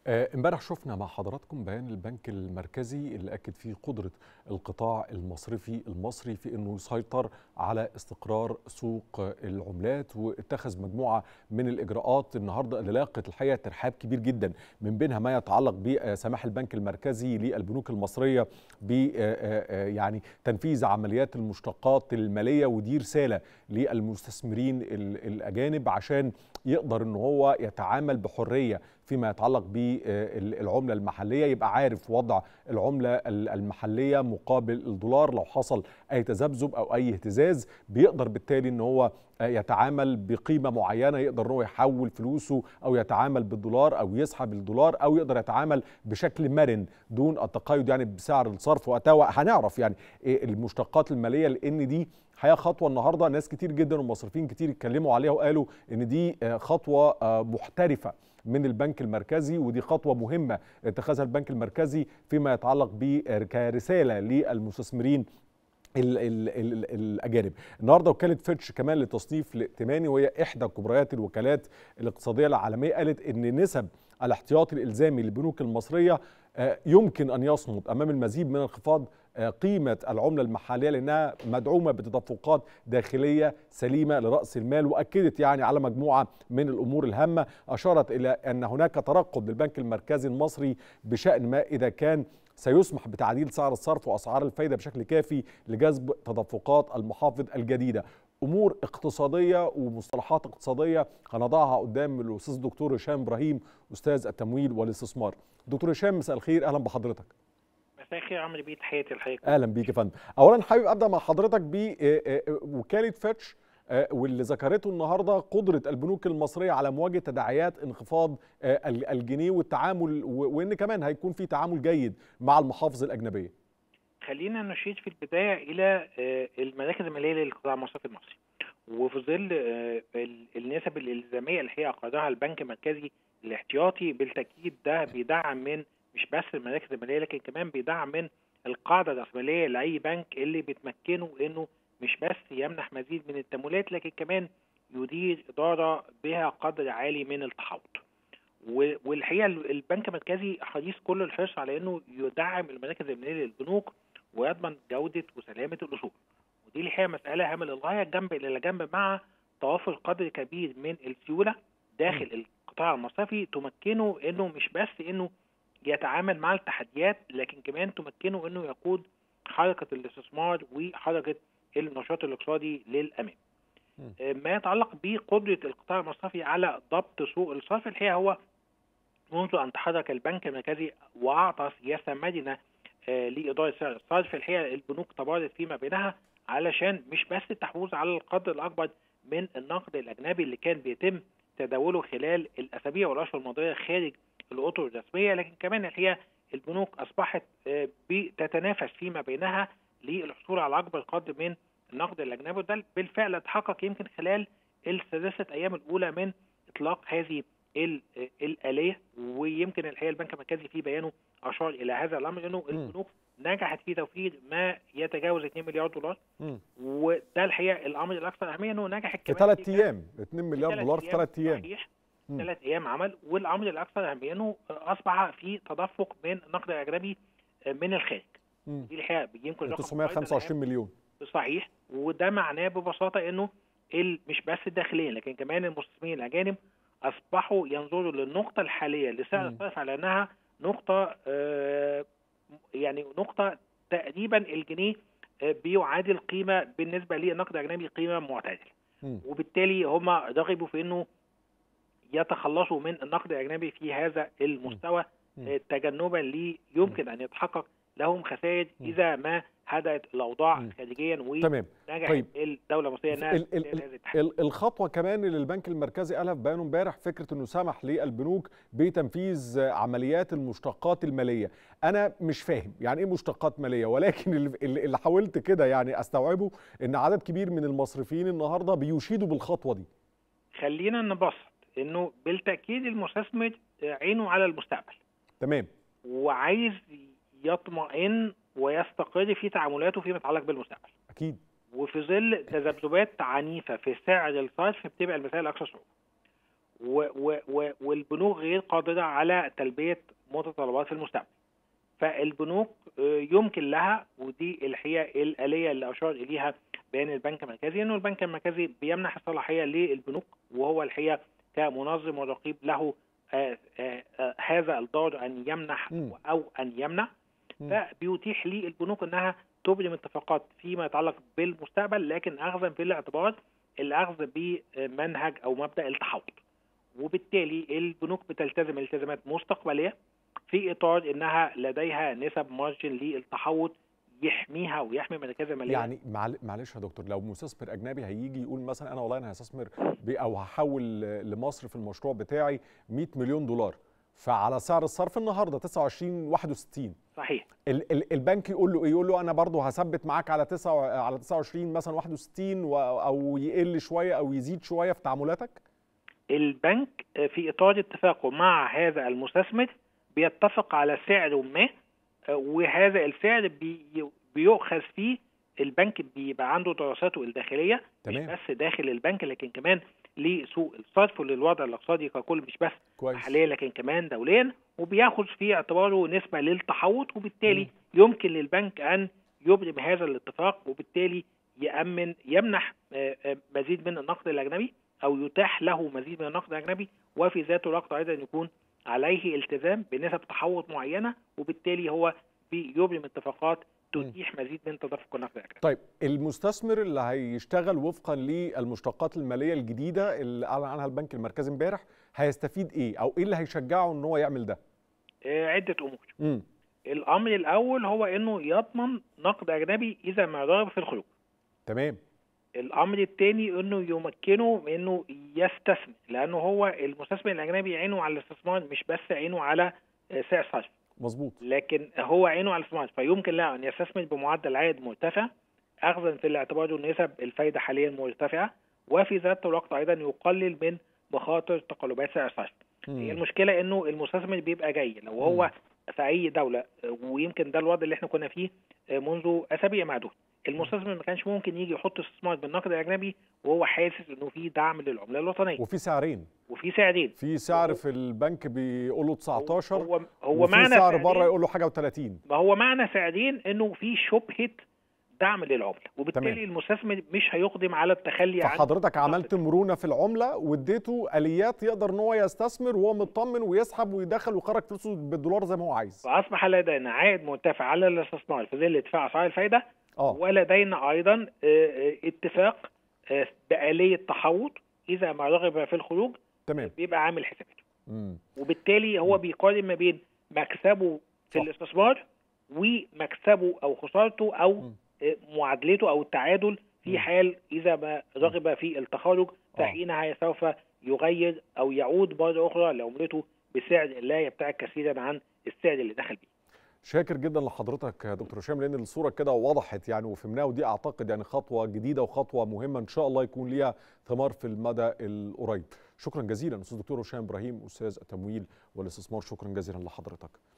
امبارح شفنا مع حضراتكم بيان البنك المركزي اللي اكد فيه قدره القطاع المصرفي المصري في انه يسيطر على استقرار سوق العملات واتخذ مجموعه من الاجراءات النهارده اللي لاقت الحقيقه ترحاب كبير جدا من بينها ما يتعلق بسماح البنك المركزي للبنوك المصريه ب يعني تنفيذ عمليات المشتقات الماليه ودي رساله للمستثمرين الاجانب عشان يقدر ان هو يتعامل بحريه فيما يتعلق بالعمله المحليه يبقى عارف وضع العمله المحليه مقابل الدولار لو حصل اي تذبذب او اي اهتزاز بيقدر بالتالي ان هو يتعامل بقيمه معينه يقدر ان هو يحول فلوسه او يتعامل بالدولار او يسحب الدولار او يقدر يتعامل بشكل مرن دون التقيد يعني بسعر الصرف وقتها هنعرف يعني المشتقات الماليه لان دي حقيقه خطوه النهارده ناس كتير جدا ومصرفين كتير اتكلموا عليها وقالوا ان دي خطوه محترفه من البنك المركزي ودي خطوه مهمه اتخذها البنك المركزي فيما يتعلق كرساله للمستثمرين ال ال ال الاجانب النهارده وكاله فيتش كمان لتصنيف الائتماني وهي احدى كبريات الوكالات الاقتصاديه العالميه قالت ان نسب الاحتياطي الالزامي للبنوك المصريه يمكن ان يصمد امام المزيد من انخفاض قيمة العملة المحلية لأنها مدعومة بتدفقات داخلية سليمة لرأس المال وأكدت يعني على مجموعة من الأمور الهامة أشارت إلى أن هناك ترقب للبنك المركزي المصري بشأن ما إذا كان سيسمح بتعديل سعر الصرف وأسعار الفايدة بشكل كافي لجذب تدفقات المحافظ الجديدة امور اقتصاديه ومصطلحات اقتصاديه هنضعها قدام الاستاذ الدكتور هشام ابراهيم استاذ التمويل والاستثمار. دكتور هشام مساء الخير اهلا بحضرتك. مساء الخير عمرو بيه تحياتي لحضرتك اهلا بيك يا فندم اولا حابب ابدا مع حضرتك بوكاله فيتش واللي ذكرته النهارده قدره البنوك المصريه على مواجهه تداعيات انخفاض الجنيه والتعامل وان كمان هيكون في تعامل جيد مع المحافظ الاجنبيه خلينا نشير في البدايه الى المراكز الماليه للقطاع المصرفي المصري وفي ظل النسب الالزاميه اللي هي اقرها البنك المركزي الاحتياطي بالتاكيد ده بيدعم من مش بس المراكز الماليه لكن كمان بيدعم من القاعده الراسماليه لاي بنك اللي بتمكنه انه مش بس يمنح مزيد من التمويلات لكن كمان يدير اداره بها قدر عالي من التحوط. والحقيقه البنك المركزي حريص كل الحرص على انه يدعم المراكز الماليه للبنوك ويضمن جوده وسلامه الاصول. ودي الحقيقه مساله هامه للغايه جنب الى جنب مع توافر قدر كبير من السيوله داخل القطاع المصرفي تمكنه انه مش بس انه يتعامل مع التحديات لكن كمان تمكنه انه يقود حركه الاستثمار وحركه النشاط الاقتصادي للامام. ما يتعلق بقدره القطاع المصرفي على ضبط سوق الصرف الحقيقه هو منذ ان تحرك البنك المركزي واعطى سياسه مرنه لاداره سعر الصرف الحقيقه البنوك تبادرت فيما بينها علشان مش بس التحويز على القدر الاكبر من النقد الاجنبي اللي كان بيتم تداوله خلال الاسابيع والاشهر الماضيه خارج الاطر الرسميه لكن كمان الحقيقه البنوك اصبحت بتتنافس فيما بينها للحصول على اكبر قدر من النقد الاجنبي وده بالفعل اتحقق يمكن خلال الثلاثه ايام الاولى من اطلاق هذه الاليه ويمكن الحقيقه البنك المركزي في بيانه اشار الى هذا الامر انه البنوك نجحت في توفير ما يتجاوز 2 مليار دولار م. وده الحقيقه الامر الاكثر اهميه انه نجحت كمان في ثلاث ايام 2 مليار دولار في ثلاث ايام صحيح ثلاث ايام عمل والامر الاكثر اهميه انه اصبح في تدفق من النقد الاجنبي من الخارج م. دي الحقيقه يمكن 925 مليون صحيح وده معناه ببساطه انه مش بس الداخليين لكن كمان المستثمرين الاجانب اصبحوا ينظروا للنقطه الحاليه لسعر الصرف على انها نقطه آه يعني نقطه تقريبا الجنيه آه بيعادل قيمه بالنسبه للنقد الاجنبي قيمه معتدله وبالتالي هم رغبوا في انه يتخلصوا من النقد الاجنبي في هذا المستوى آه تجنبا لي يمكن ان يتحقق لهم خسائر اذا ما هدأت الاوضاع خارجيا ونجحت طيب. الدوله المصريه انها ال ال ال الخطوه كمان اللي البنك المركزي قالها في بيانه امبارح فكره انه سمح للبنوك بتنفيذ عمليات المشتقات الماليه انا مش فاهم يعني ايه مشتقات ماليه ولكن اللي حاولت كده يعني استوعبه ان عدد كبير من المصرفين النهارده بيشيدوا بالخطوه دي خلينا نبسط انه بالتاكيد المستثمر عينه على المستقبل تمام وعايز يطمئن ويستقر في تعاملاته فيما يتعلق بالمستقبل. اكيد. وفي ظل تذبذبات عنيفه في سعر الصرف بتبقى المسائل اكثر صعوبه. و و و والبنوك غير قادره على تلبيه متطلبات المستقبل فالبنوك يمكن لها ودي الحقيقه الاليه اللي اشار اليها بيان البنك المركزي انه البنك المركزي بيمنح الصلاحيه للبنوك وهو الحقيقه كمنظم ورقيب له آآ آآ هذا الدور ان يمنح مم. او ان يمنع مم. فبيتيح للبنوك انها تبرم اتفاقات فيما يتعلق بالمستقبل لكن اخذا في الاعتبار الاخذ بمنهج او مبدا التحوط وبالتالي البنوك بتلتزم التزامات مستقبليه في اطار انها لديها نسب مارجن للتحوط يحميها ويحمي مركزها الماليه يعني معل- معلش يا دكتور لو مستثمر اجنبي هيجي يقول مثلا انا والله انا هستثمر ب- او هحول لمصر في المشروع بتاعي 100 مليون دولار فعلى سعر الصرف النهارده 29 61 صحيح ال- ال- البنك يقول له ايه يقول له انا برضو هثبت معاك على 9 على 29 مثلا 61 و- او يقل شويه او يزيد شويه في تعاملاتك البنك في اطار اتفاقه مع هذا المستثمر بيتفق على سعر ما وهذا السعر بي- بيؤخذ فيه البنك بيبقى عنده دراساته الداخليه مش تمام بس داخل البنك لكن كمان لسوق الصرف وللوضع الاقتصادي ككل مش بس كويس محليا لكن كمان دوليا وبياخذ في اعتباره نسبه للتحوط وبالتالي يمكن للبنك ان يبرم هذا الاتفاق وبالتالي يامن يمنح آه، آه، مزيد من النقد الاجنبي او يتاح له مزيد من النقد الاجنبي وفي ذات الوقت ايضا يكون عليه التزام بنسب تحوط معينه وبالتالي هو بيبرم اتفاقات تتيح مزيد من تدفق النقد الاجنبي. طيب المستثمر اللي هيشتغل وفقا للمشتقات الماليه الجديده اللي اعلن عنها البنك المركزي امبارح هيستفيد ايه او ايه اللي هيشجعه ان هو يعمل ده آه، عده امور. امم الامر الاول هو انه يضمن نقد اجنبي اذا ما رغب في الخروج. تمام الامر الثاني انه يمكنه من انه يستثمر لانه هو المستثمر الاجنبي عينه على الاستثمار مش بس عينه على آه، سعر صرف مظبوط لكن هو عينه على الاستثمار فيمكن له ان يستثمر بمعدل عائد مرتفع اخذا في الاعتبار ان نسب الفايده حاليا مرتفعه وفي ذات الوقت ايضا يقلل من مخاطر تقلبات سعر الصرف هي مم. المشكله انه المستثمر بيبقى جاي لو هو في اي دوله آه، ويمكن ده الوضع اللي احنا كنا فيه آه، منذ اسابيع معدوده المستثمر ما كانش ممكن يجي يحط استثمار بالنقد الاجنبي وهو حاسس انه في دعم للعمله الوطنيه وفي سعرين وفي سعرين في سعر في البنك بيقول له 19 هو هو وفي معنى سعر سعرين- بره يقول له حاجه و30 ما هو معنى سعرين انه في شبهه دعم للعمله وبالتالي تمام. المستثمر مش هيقدم على التخلي عن فحضرتك عملت مرونه في العمله واديته اليات يقدر ان هو يستثمر وهو مطمن ويسحب ويدخل ويخرج فلوسه بالدولار زي ما هو عايز فاصبح لدينا عائد مرتفع على الاستثمار في ظل ارتفاع اسعار الفائده اه ولدينا ايضا آه، آه، اتفاق آه، بآلية تحوط اذا ما رغب في الخروج تمام بيبقى عامل حساباته مم. وبالتالي هو بيقارن ما بين مكسبه في صح. الاستثمار ومكسبه او خسارته او مم. آه، معادلته او التعادل مم. في حال اذا ما رغب في التخارج آه. فحينها سوف يغير او يعود مره اخرى لعملته بسعر لا يبتعد كثيرا عن السعر اللي دخل بيه شاكر جدا لحضرتك يا دكتور هشام لان الصوره كده وضحت يعني وفهمناها ودي اعتقد يعني خطوه جديده وخطوه مهمه ان شاء الله يكون ليها ثمار في المدى القريب شكرا جزيلا استاذ دكتور هشام ابراهيم استاذ التمويل والاستثمار شكرا جزيلا لحضرتك